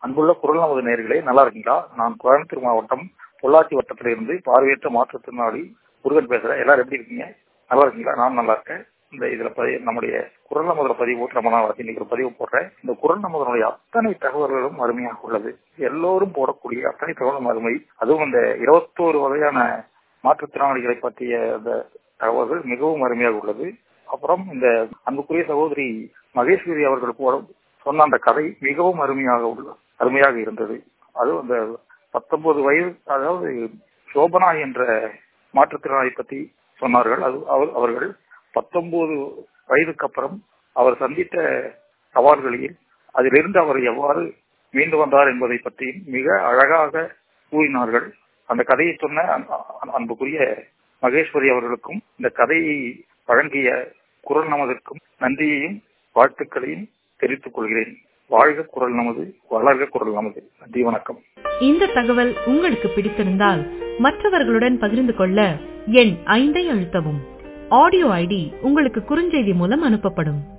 அன்புள்ள குரல் நமது நேர்களே நல்லா இருக்கீங்களா நான் கோயம்புத்தூர் மாவட்டம் பொள்ளாச்சி வட்டத்திலிருந்து பார்வையற்ற மாற்றுத்திறனாளி முருகன் பேசுறேன் எல்லாரும் எப்படி இருக்கீங்க நல்லா இருக்கீங்களா நான் நல்லா இருக்கேன் இந்த இதுல பதிவு நம்முடைய குரல் நமதுல பதிவு போட்டு ரொம்ப நாள் ஆச்சு இன்னைக்கு ஒரு பதிவு போடுறேன் இந்த குரல் நமதனுடைய அத்தனை தகவல்களும் அருமையாக உள்ளது எல்லோரும் போடக்கூடிய அத்தனை தகவலும் அருமை அதுவும் இந்த இருபத்தோரு வகையான மாற்றுத்திறனாளிகளை பற்றிய அந்த தகவல்கள் மிகவும் அருமையாக உள்ளது அப்புறம் இந்த அன்புக்குரிய சகோதரி மகேஸ்வரி அவர்கள் போட சொன்ன அந்த கதை மிகவும் அருமையாக உள்ள அருமையாக இருந்தது அதுவும் அந்த பத்தொன்பது வயது அதாவது சோபனா என்ற மாற்றுத்திறனாளி பற்றி சொன்னார்கள் அது அவர்கள் பத்தொன்பது வயதுக்கு அப்புறம் அவர் சந்தித்த சவால்களில் அதிலிருந்து அவர் எவ்வாறு மீண்டு வந்தார் என்பதை பற்றி மிக அழகாக கூறினார்கள் அந்த கதையை சொன்ன அன்புக்குரிய மகேஸ்வரி அவர்களுக்கும் இந்த கதையை வழங்கிய குரல் நமதற்கும் நன்றியையும் வாழ்த்துக்களையும் தெரிவித்துக் கொள்கிறேன் வாழ்க குரல் நமது வளர்க குரல் நமது நன்றி வணக்கம் இந்த தகவல் உங்களுக்கு பிடித்திருந்தால் மற்றவர்களுடன் பகிர்ந்து கொள்ள எண் ஐந்தை அழுத்தவும் ஆடியோ ஐடி உங்களுக்கு குறுஞ்செய்தி மூலம் அனுப்பப்படும்